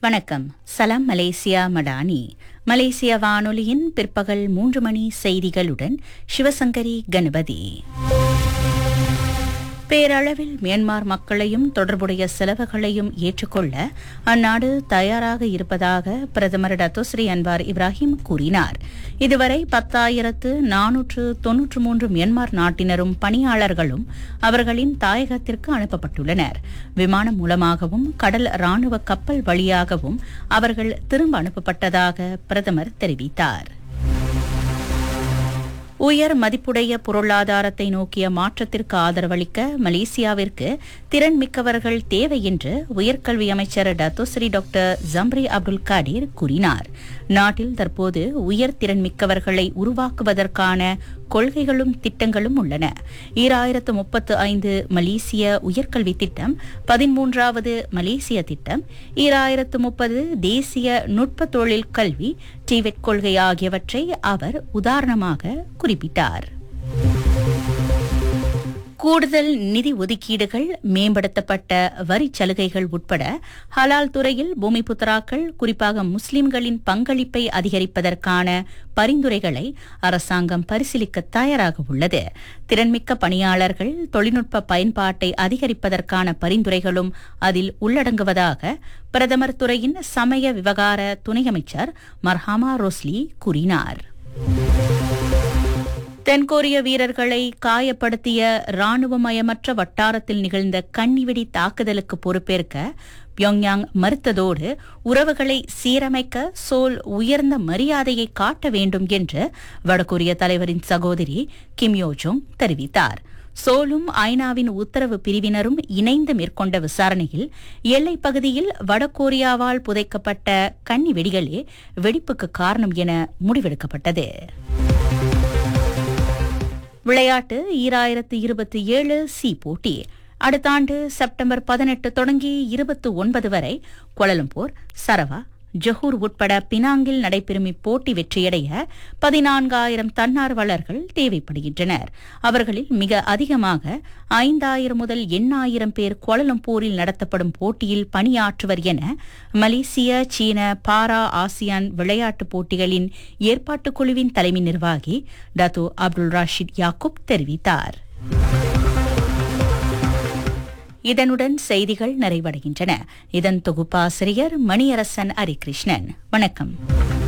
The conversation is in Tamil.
வணக்கம் சலாம் மலேசியா மடானி மலேசிய வானொலியின் பிற்பகல் மூன்று மணி செய்திகளுடன் சிவசங்கரி கணபதி பேரளவில் மியான்மர் மக்களையும் தொடர்புடைய செலவுகளையும் ஏற்றுக்கொள்ள அந்நாடு தயாராக இருப்பதாக பிரதமர் டத்தோஸ்ரீ அன்வார் இப்ராஹிம் கூறினார் இதுவரை பத்தாயிரத்து நானூற்று தொன்னூற்று மூன்று மியான்மர் நாட்டினரும் பணியாளர்களும் அவர்களின் தாயகத்திற்கு அனுப்பப்பட்டுள்ளனர் விமானம் மூலமாகவும் கடல் ராணுவ கப்பல் வழியாகவும் அவர்கள் திரும்ப அனுப்பப்பட்டதாக பிரதமர் தெரிவித்தார் உயர் மதிப்புடைய பொருளாதாரத்தை நோக்கிய மாற்றத்திற்கு ஆதரவளிக்க மலேசியாவிற்கு திறன் மிக்கவர்கள் தேவை என்று உயர்கல்வி அமைச்சர் Dato Sri doctor Zambry Abdul Kadir கூறினார் நாட்டில் தற்போது உயர் திறன் மிக்கவர்களை உருவாக்குவதற்கான கொள்கைகளும் திட்டங்களும் உள்ளன ஈராயிரத்து முப்பத்து ஐந்து மலேசிய உயர்கல்வி திட்டம் பதிமூன்றாவது மலேசிய திட்டம் ஈராயிரத்து முப்பது தேசிய நுட்ப தொழில் கல்வி டிவெட் கொள்கை ஆகியவற்றை அவர் உதாரணமாக குறிப்பிட்டார் கூடுதல் நிதி ஒதுக்கீடுகள் மேம்படுத்தப்பட்ட வரி சலுகைகள் உட்பட ஹலால் துறையில் பூமிபுத்ராக்கள் குறிப்பாக முஸ்லிம்களின் பங்களிப்பை அதிகரிப்பதற்கான பரிந்துரைகளை அரசாங்கம் பரிசீலிக்க தயாராக உள்ளது திறன்மிக்க பணியாளர்கள் தொழில்நுட்ப பயன்பாட்டை அதிகரிப்பதற்கான பரிந்துரைகளும் அதில் உள்ளடங்குவதாக பிரதமர் துறையின் சமய விவகார துணை அமைச்சர் மர்ஹாமா ரோஸ்லி கூறினார் தென்கொரிய வீரர்களை காயப்படுத்திய ராணுவமயமற்ற வட்டாரத்தில் நிகழ்ந்த கண்ணிவெடி தாக்குதலுக்கு பொறுப்பேற்க பியோங்யாங் மறுத்ததோடு உறவுகளை சீரமைக்க சோல் உயர்ந்த மரியாதையை காட்ட வேண்டும் என்று வடகொரிய தலைவரின் சகோதரி கிம் யோஜோங் தெரிவித்தார் சோலும் ஐநாவின் உத்தரவு பிரிவினரும் இணைந்து மேற்கொண்ட விசாரணையில் எல்லைப் பகுதியில் வடகொரியாவால் புதைக்கப்பட்ட கன்னி வெடிகளே வெடிப்புக்கு காரணம் என முடிவெடுக்கப்பட்டது விளையாட்டு ஈராயிரத்து இருபத்தி ஏழு சி போட்டி அடுத்த ஆண்டு செப்டம்பர் பதினெட்டு தொடங்கி இருபத்தி ஒன்பது வரை கோலலம்பூர் சரவா ஜொஹூர் உட்பட பினாங்கில் நடைபெறும் இப்போட்டி வெற்றியடைய பதினான்காயிரம் தன்னார்வலர்கள் தேவைப்படுகின்றனர் அவர்களில் மிக அதிகமாக ஐந்தாயிரம் முதல் எண்ணாயிரம் பேர் கோலலம்பூரில் நடத்தப்படும் போட்டியில் பணியாற்றுவர் என மலேசிய சீன பாரா ஆசியான் விளையாட்டுப் போட்டிகளின் ஏற்பாட்டுக் குழுவின் தலைமை நிர்வாகி டத்தோ அப்துல் ராஷித் யாக்கூப் தெரிவித்தார் இதனுடன் செய்திகள் நிறைவடைகின்றன இதன் தொகுப்பாசிரியர் மணியரசன் ஹரிகிருஷ்ணன் வணக்கம்